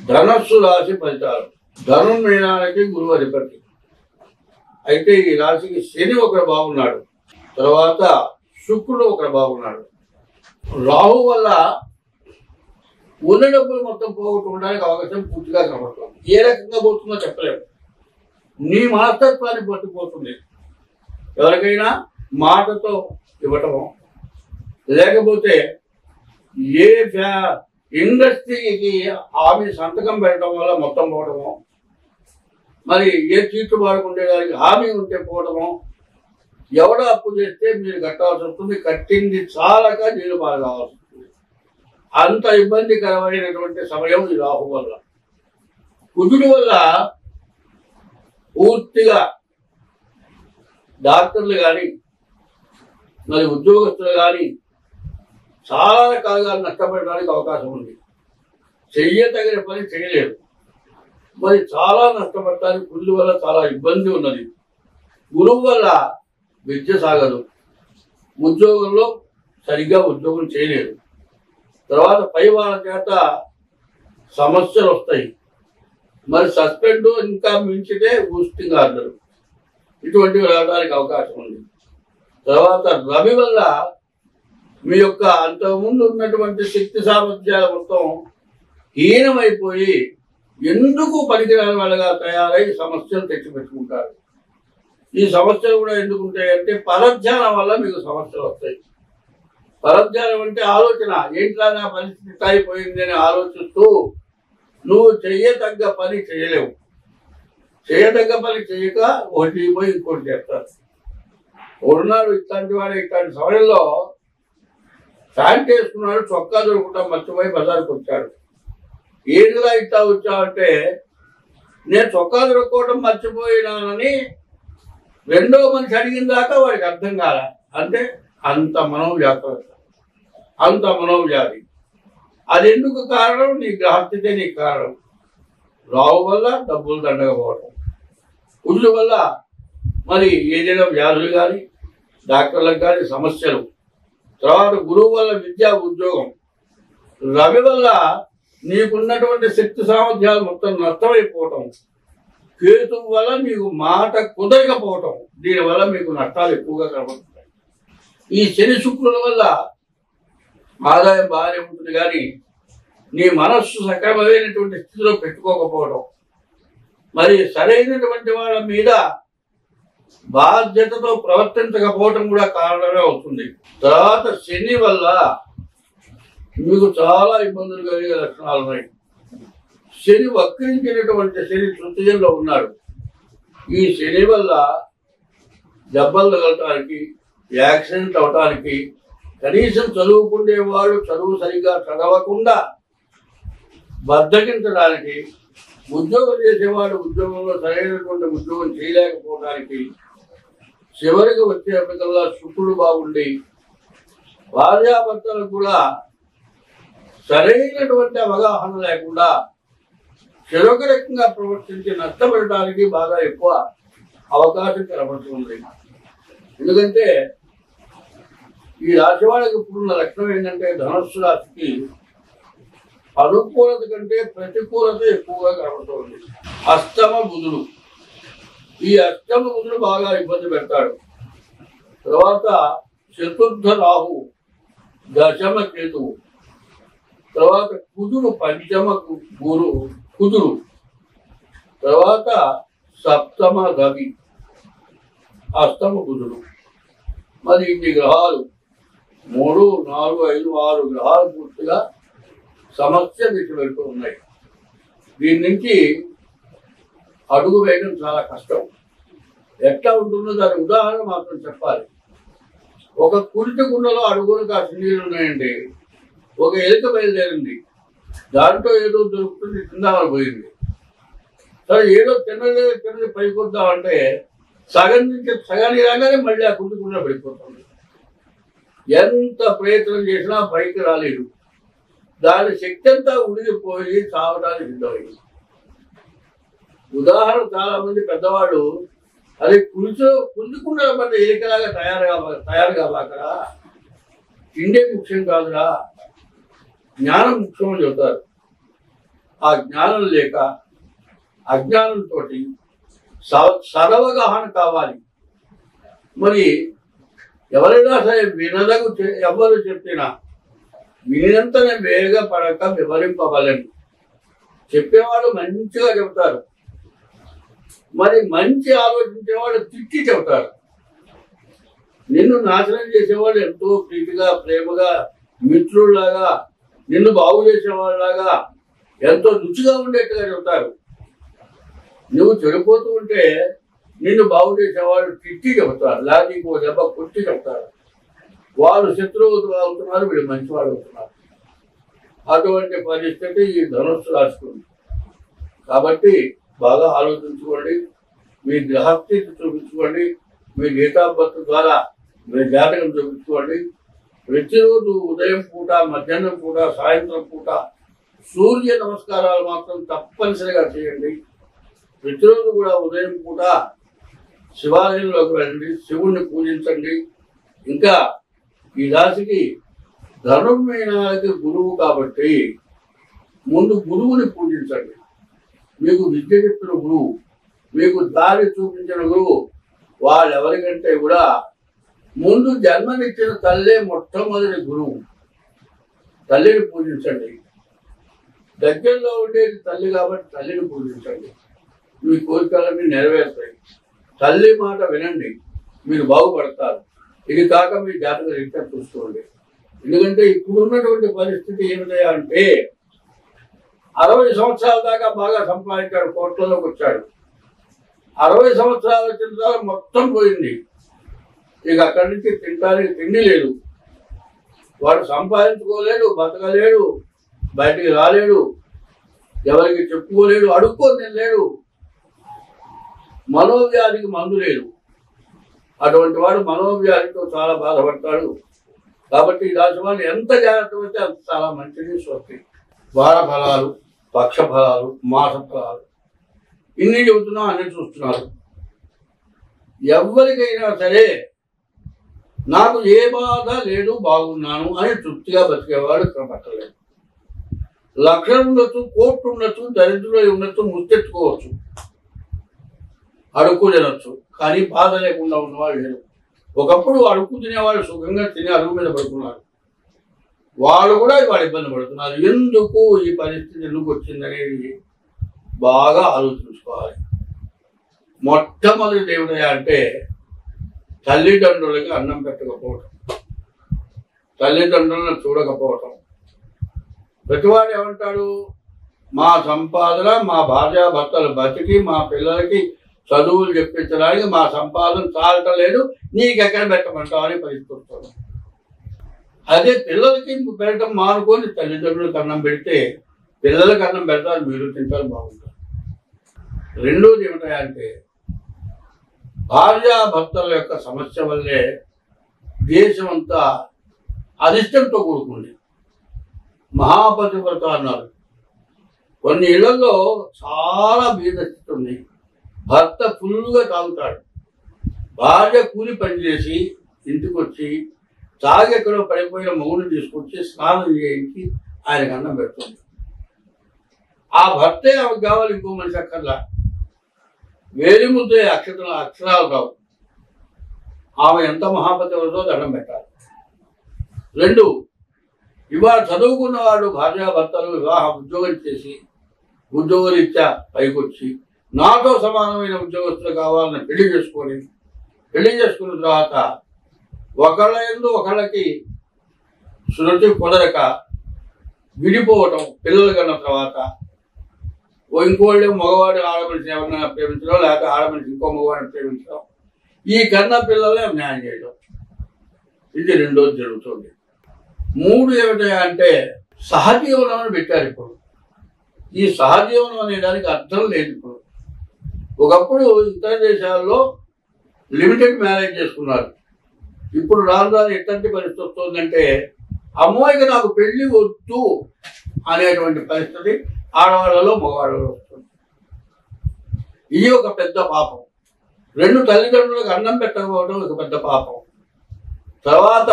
ధనస్సు రాశి ఫలితాలు ధనుర్ మీనానికి గురువు అధిపతి అయితే ఈ రాశికి శని ఒకరు బాగున్నాడు తర్వాత శుక్రుడు ఒకరు బాగున్నాడు రాహు వల్ల ఉన్న డబ్బులు మొత్తం పోగొట్టుకోవడానికి అవకాశం పూర్తిగా కనబడుతుంది ఏ రకంగా పోతుందో చెప్పలేము నీ మనస్తత్వాన్ని పట్టుకుపోతుంది ఎవరికైనా మాటతో ఇవ్వటము లేకపోతే ఏ ఫ్యా- ఇండస్ట్రీకి ఆమె సంతకం పెట్టడం వల్ల మొత్తం పోవడము మరి ఏ చీట్లు వాడుకుంటే దానికి హామీ ఉంటే పోవడము ఎవడ అప్పు చేస్తే మీరు కట్టాల్సి వస్తుంది కట్టింది చాలక నీళ్ళు బాగా కావాల్సి వస్తుంది అంత ఇబ్బందికరమైనటువంటి సమయం ఈ రాహు వల్ల కుజుడు వల్ల పూర్తిగా డాక్టర్లు కానీ మరి ఉద్యోగస్తులు కానీ చాలా రకాలుగా నష్టపడడానికి అవకాశం ఉంది చెయ్యతగిన పని చేయలేరు మరి చాలా నష్టపడటానికి కుళ్ళు వల్ల చాలా ఇబ్బంది ఉన్నది గురువు వల్ల విద్య సాగదు ఉద్యోగంలో సరిగ్గా ఉద్యోగం చేయలేరు తర్వాత పై వాళ్ళ చేత సమస్యలు వస్తాయి మరి సస్పెండ్ ఇంకా మించితే ఊస్టింగ్ ఆర్డర్ ఇటువంటివి రావడానికి అవకాశం ఉంది తర్వాత రవి వల్ల మీ యొక్క అంతకుముందు ఉన్నటువంటి శక్తి సామర్థ్యాలు మొత్తం హీనమైపోయి ఎందుకు పనికిరాని వాళ్ళగా తయారై సమస్యలు తెచ్చిపెట్టుకుంటారు ఈ సమస్యలు కూడా ఎందుకు ఉంటాయంటే పరధ్యానం వల్ల మీకు సమస్యలు వస్తాయి పరధ్యానం అంటే ఆలోచన ఏంట్లా నా పరిస్థితి ఇట్లా అయిపోయింది అని ఆలోచిస్తూ నువ్వు చెయ్యతగ్గ పని చేయలేవు చేయదగ్గ పని చేయక ఒకటి పోయి ఇంకోటి చేస్తారు ఉన్నాడు ఇట్లాంటి వాడు ఇట్లాంటి సమయంలో ప్యాంట్ వేసుకున్నాడు చొక్కా దొరుకుతా మర్చిపోయి బజార్కి వచ్చాడు ఏంటిగా ఇట్లా వచ్చావంటే నేను చొక్కా దొరుకోవడం మర్చిపోయినానని రెండో మనిషి అడిగిన దాకా వాడికి అర్థం కాల అంటే అంత మనోవ్యాధి అంత మనోవ్యాధి అది ఎందుకు కారణం నీ గ్రహస్థితే నీకు కారణం రావు వల్ల డబ్బులు దండకపోవడం కుళ్ళు వల్ల మరి ఏదైనా వ్యాధులు కానీ డాక్టర్లకు కానీ సమస్యలు తర్వాత గురువు వల్ల విద్యా ఉద్యోగం రవి వల్ల నీకున్నటువంటి శక్తి సామర్థ్యాలు మొత్తం నష్టమైపోవటం కేతు వల్ల నీకు మాట కుదరకపోవటం దీనివల్ల మీకు నష్టాలు ఎక్కువగా కనబడుతున్నాయి ఈ శని శుక్రుల వల్ల ఆదాయం బాగానే ఉంటుంది కానీ నీ మనస్సు సక్రమమైనటువంటి స్థితిలో పెట్టుకోకపోవడం మరి సరైనటువంటి వాళ్ళ మీద బాధ్యతతో ప్రవర్తించకపోవటం కూడా కారణమే అవుతుంది తర్వాత శని వల్ల మీకు చాలా ఇబ్బందులు కలిగే లక్షణాలు ఉన్నాయి శని వక్రించినటువంటి శని తృతీయంలో ఉన్నాడు ఈ శని వల్ల దెబ్బలు తగలటానికి యాక్సిడెంట్ అవటానికి కనీసం చదువుకునే వాళ్ళు చదువు సరిగా చదవకుండా బద్దకించడానికి ఉద్యోగం చేసేవాడు ఉద్యోగంలో సరైనటువంటి ఉద్యోగం చేయలేకపోవడానికి చివరికి వచ్చేప్పటికల్లా శుక్రుడు బాగుండి భార్యాభర్తలకు కూడా సరైనటువంటి అవగాహన లేకుండా చెరొక రకంగా ప్రవర్తించి నష్టపడటానికి బాగా ఎక్కువ అవకాశం కనబడుతుంది ఎందుకంటే ఈ రాశి వాళ్ళకి ఇప్పుడున్న లక్షణం ఏంటంటే ధనస్సు రాశికి అనుకూలత కంటే ప్రతికూలత ఎక్కువగా కనబడుతుంది అష్టమ బుధుడు ఈ అష్టమ బుధుడు బాగా ఇబ్బంది పెడతాడు తర్వాత చతుర్థ రాహు దశమ కేతువు తర్వాత కుజుడు పంచమ కు- గురు కుజుడు తర్వాత సప్తమ రవి అష్టమ కుజుడు మరి ఇన్ని గ్రహాలు మూడు నాలుగు ఐదు ఆరు గ్రహాలు పూర్తిగా సమస్య దిశ వెళ్తూ ఉన్నాయి దీని నుంచి అడుగు వేయడం చాలా కష్టం ఎట్లా ఉంటుందో దాని ఉదాహరణ మాత్రం చెప్పాలి ఒక కుడితి కుండలో అడుగులు కాసి నీళ్ళు ఉన్నాయండి ఒక ఎలుక బయలుదేరింది దాంట్లో ఏదో దొరుకుతుంది తిందామని పోయింది సరే ఏదో తిన్నది తిన్నది పైకి వద్దామంటే సగం నుంచి సగానికి రాగానే మళ్ళీ ఆ కుడితి కుండ పడిపోతుంది ఎంత ప్రయత్నం చేసినా పైకి రాలేదు దాని శక్తి అంతా ఉడిగిపోయి చావడానికి సిద్ధమైంది ఉదాహరణ చాలా మంది పెద్దవాళ్ళు అది కులిచో కుళ్ళుకుండా పడ్డ ఎలికలాగా తయారు కావా తయారు కావాకరా తిండే ముఖ్యం కాదురా జ్ఞానం ముఖ్యం అని చెబుతారు ఆ జ్ఞానం లేక అజ్ఞానంతో సర్వగహన కావాలి మరి ఎవరైనా సరే వినదగు చె- ఎవరు చెప్పినా వినంతనే వేగ పడక వివరింపవలను చెప్పేవాడు మంచిగా చెబుతారు మరి మంచి ఆలోచించేవాడు తిట్టి చెబుతారు నిన్ను నాశనం చేసేవాడు ఎంతో ప్రీతిగా ప్రేమగా మిత్రుల్లాగా నిన్ను బాగు చేసేవాళ్ళలాగా ఎంతో రుచిగా ఉండేట్టుగా చెబుతారు నువ్వు చెడిపోతూ ఉంటే నిన్ను బాగు చేసేవాళ్ళు తిట్టి చెబుతారు లేకపోతే ఇంకో దెబ్బ కొట్టి చెబుతారు వాళ్ళు శత్రువులు అవుతున్నారు వీళ్ళు మంచివాడు అవుతున్నారు అటువంటి పరిస్థితి ఈ ధనుస్సు రాసుకుంది కాబట్టి బాగా ఆలోచించుకోండి మీ గ్రహస్థితి చూపించుకోండి మీ డేట్ ఆఫ్ బర్త్ ద్వారా మీ జాతకం చూపించుకోండి ప్రతిరోజు ఉదయం పూట మధ్యాహ్నం పూట సాయంత్రం పూట సూర్య నమస్కారాలు మాత్రం తప్పనిసరిగా చేయండి ప్రతిరోజు కూడా ఉదయం పూట శివాలయంలోకి వెళ్ళండి శివుణ్ణి పూజించండి ఇంకా ఈ రాశికి ధనుర్మీనాలకి గురువు కాబట్టి ముందు గురువుని పూజించండి మీకు విద్య చెప్పిన గురువు మీకు దారి చూపించిన గురువు వాళ్ళెవరికంటే కూడా ముందు జన్మనిచ్చిన తల్లే మొట్టమొదటి గురువు తల్లిని పూజించండి దగ్గరలో ఉండేది తల్లి కాబట్టి తల్లిని పూజించండి మీ కోరికలన్నీ నెరవేరుతాయి తల్లి మాట వినండి మీరు బాగుపడతారు ఇది కాక మీ జాతక రీత్యా చూసుకోండి ఎందుకంటే ఇప్పుడు ఉన్నటువంటి పరిస్థితి ఏమిటి అంటే అరవై సంవత్సరాల దాకా బాగా సంపాదించాడు కోట్లలోకి వచ్చాడు అరవై సంవత్సరాలు వచ్చిన తర్వాత మొత్తం పోయింది ఇక అక్కడి నుంచి తినడానికి తిండి లేదు వాడు సంపాదించుకోలేడు బతకలేడు బయటికి రాలేడు ఎవరికి చెప్పుకోలేడు అడుక్కొని తినలేడు మనోవ్యాధికి మందు లేదు అటువంటి వాడు మనోవ్యాధితో చాలా బాధపడతాడు కాబట్టి ఈ రాశి వాళ్ళు ఎంత జాగ్రత్త పడితే అంత చాలా మంచిది స్వస్తి వార ఫలాలు పక్ష ఫలాలు మాస ఫలాలు ఇన్ని చెబుతున్నాం అన్ని చూస్తున్నారు ఎవరికైనా సరే నాకు ఏ బాధ లేదు బాగున్నాను అని తృప్తిగా బతికేవాడు కనపట్టలేదు లక్షలు ఉండొచ్చు కోట్లు ఉండొచ్చు దరిద్రులై ఉండొచ్చు ముత్తెత్తుకోవచ్చు అడుక్కు తినొచ్చు కానీ బాధ లేకుండా ఉన్నవాళ్ళు లేరు ఒకప్పుడు అడుక్కు తినేవాళ్ళు సుఖంగా తిని అడుగు మీద పడుకున్నారు వాళ్ళు కూడా వాళ్ళు ఇబ్బంది పడుతున్నారు ఎందుకు ఈ పరిస్థితి ఎందుకు వచ్చిందనేది బాగా ఆలోచించుకోవాలి మొట్టమొదటి ఏమిటా అంటే తల్లిదండ్రులకి అన్నం పెట్టకపోవటం తల్లిదండ్రులను చూడకపోవటం ప్రతివాడు ఏమంటాడు మా సంపాదన మా భార్యాభర్తలు బతికి మా పిల్లలకి చదువులు చెప్పించడానికి మా సంపాదన చాలటం లేదు నీకెక్కడ పెట్టమంటావు అని పరిస్థితి అదే పిల్లలకి పెట్టడం మానుకొని తల్లిదండ్రులకు అన్నం పెడితే పిల్లలకి అన్నం పెడతారు మీరు తింటారు బాగుంటారు రెండోది ఏమిటంటే భార్యాభర్తల యొక్క సమస్య వల్లే దేశం అంతా అరిష్టంతో కూడుకుంది మహాపతివ్రత అన్నారు కొన్ని ఇళ్లలో చాలా బీద స్థితి ఉంది భర్త ఫుల్గా తాగుతాడు భార్య కూలి పనిచేసి ఇంటికి వచ్చి తాగి ఎక్కడో పడిపోయిన మొగుడు తీసుకొచ్చి స్నానం చేయించి ఆయనకు అన్నం పెడుతుంది ఆ భర్తే ఆమెకు కావాలి ఇంకో మనిషి అక్కర్లా వేలి ముద్దే అక్షరాలు అక్షరాలు రావు ఆమె ఎంత మహాపతివ్రతో దండం పెట్టాలి రెండు ఇవాళ చదువుకున్న వాళ్ళు భార్యాభర్తలు వివాహ ఉద్యోగం చేసి ఉద్యోగరీత్యా పైకొచ్చి నాతో సమానమైన ఉద్యోగస్తులు కావాలని పెళ్లి చేసుకొని పెళ్లి చేసుకున్న తర్వాత ఒకళ్ళ ఎందు ఒకళ్ళకి శృతి కుదరక విడిపోవటం పిల్లలు కన్న తర్వాత ఓ ఇంకోళ్ళు మగవాడు ఆడమనిషి ఎవరినైనా ప్రేమించడం లేకపోతే ఆడమనిషి ఇంకో మగవాడిని ప్రేమించడం ఈ కన్న పిల్లలే న్యాయం చేయడం ఇది రెండోది జరుగుతుంది మూడు ఏమిటి అంటే సహజీవనం అని పెట్టారు ఇప్పుడు ఈ సహజీవనం అనే దానికి అర్థం లేదు ఇప్పుడు ఒకప్పుడు ఇతర దేశాల్లో లిమిటెడ్ మ్యారేజ్ చేసుకున్నారు ఇప్పుడు రాను రాను ఎట్లాంటి పరిస్థితి వస్తుందంటే అమ్మాయికి నాకు పెళ్లి వద్దు అనేటువంటి పరిస్థితి ఆడవాళ్ళలో మగవాళ్ళలో వస్తుంది ఇది ఒక పెద్ద పాపం రెండు తల్లిదండ్రులకు అన్నం పెట్టకపోవడం ఒక పెద్ద పాపం తర్వాత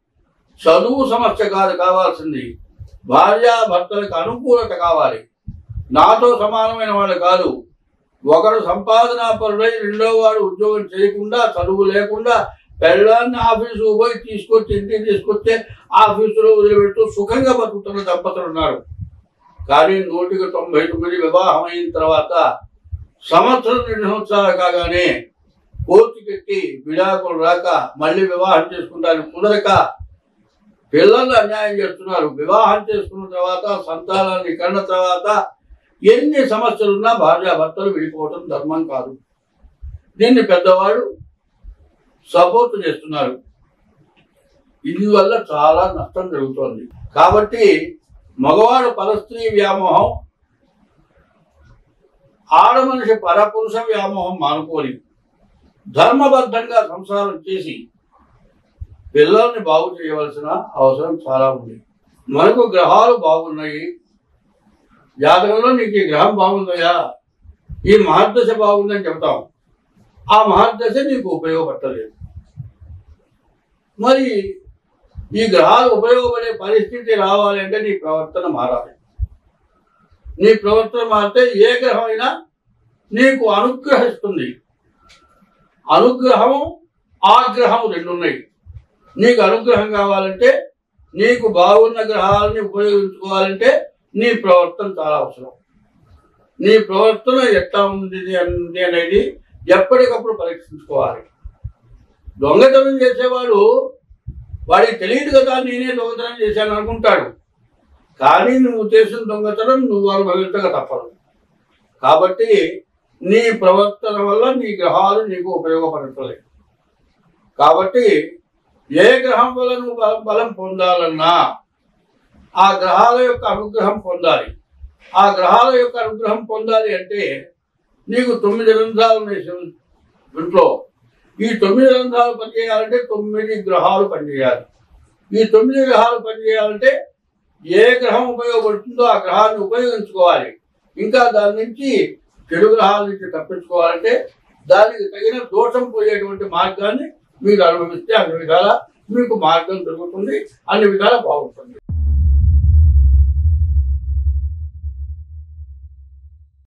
చదువు సమస్య కాదు కావాల్సింది భార్య భర్తలకు అనుకూలత కావాలి నాతో సమానమైన వాళ్ళు కాదు ఒకడు సంపాదనా పరుడై రెండో వాడు ఉద్యోగం చేయకుండా చదువు లేకుండా పెళ్ళాన్ని ఆఫీసుకు పోయి తీసుకొచ్చి ఇంటికి తీసుకొస్తే ఆఫీసులో వదిలిపెట్టు సుఖంగా బతుకుతున్న దంపతులు ఉన్నారు కానీ నూటికి తొంభై తొమ్మిది వివాహం అయిన తర్వాత సంవత్సరం రెండు సంవత్సరాలు కాగానే కోర్టుకెక్కి విడాకులు రాక మళ్ళీ వివాహం చేసుకుంటానికి కుదరక పిల్లలు అన్యాయం చేస్తున్నారు వివాహం చేసుకున్న తర్వాత సంతానాన్ని కన్న తర్వాత ఎన్ని సమస్యలున్నా భార్యాభర్తలు విడిపోవటం ధర్మం కాదు దీన్ని పెద్దవాళ్ళు సపోర్ట్ చేస్తున్నారు ఇందువల్ల చాలా నష్టం జరుగుతోంది కాబట్టి మగవాడు పరస్త్రీ వ్యామోహం ఆడ మనిషి పరపురుష వ్యామోహం మానుకోని ధర్మబద్ధంగా సంసారం చేసి పిల్లల్ని బాగు చేయవలసిన అవసరం చాలా ఉంది మనకు గ్రహాలు బాగున్నాయి జాతకంలో నీకు ఈ గ్రహం బాగుందయా ఈ మహర్దశ బాగుందని చెప్తాం ఆ మహర్దశ నీకు ఉపయోగపడలేదు మరి ఈ గ్రహాలు ఉపయోగపడే పరిస్థితి రావాలి అంటే నీ ప్రవర్తన మారాలి నీ ప్రవర్తన మారితే ఏ గ్రహం అయినా నీకు అనుగ్రహిస్తుంది అనుగ్రహము ఆగ్రహం రెండు ఉన్నాయి నీకు అనుగ్రహం కావాలంటే నీకు బాగున్న గ్రహాలని ఉపయోగించుకోవాలంటే నీ ప్రవర్తన చాలా అవసరం నీ ప్రవర్తన ఎట్లా ఉంది ఉంది అనేది ఎప్పటికప్పుడు పరీక్షించుకోవాలి దొంగతనం చేసేవాడు వాడికి తెలియదు కదా నేనే దొంగతనం చేశాను అనుకుంటాడు కానీ నువ్వు చేసిన దొంగతనం నువ్వు అనుభవించక తప్పదు కాబట్టి నీ ప్రవర్తన వల్ల నీ గ్రహాలు నీకు ఉపయోగపడట్లేదు కాబట్టి ఏ గ్రహం వల్ల నువ్వు బలం బలం పొందాలన్నా ఆ గ్రహాల యొక్క అనుగ్రహం పొందాలి ఆ గ్రహాల యొక్క అనుగ్రహం పొందాలి అంటే నీకు తొమ్మిది రంధ్రాలు ఉన్నాయి శివ- ఇంట్లో ఈ తొమ్మిది రంధ్రాలు పనిచేయాలంటే తొమ్మిది గ్రహాలు పనిచేయాలి ఈ తొమ్మిది గ్రహాలు పనిచేయాలంటే ఏ గ్రహం ఉపయోగపడుతుందో ఆ గ్రహాన్ని ఉపయోగించుకోవాలి ఇంకా దాని నుంచి చెడు గ్రహాల నుంచి తప్పించుకోవాలంటే దానికి తగిన దోషం పోయేటువంటి మార్గాన్ని మీరు అనుభవిస్తే అన్ని విధాలా మీకు మార్గం దొరుకుతుంది అన్ని విధాలా బాగుంటుంది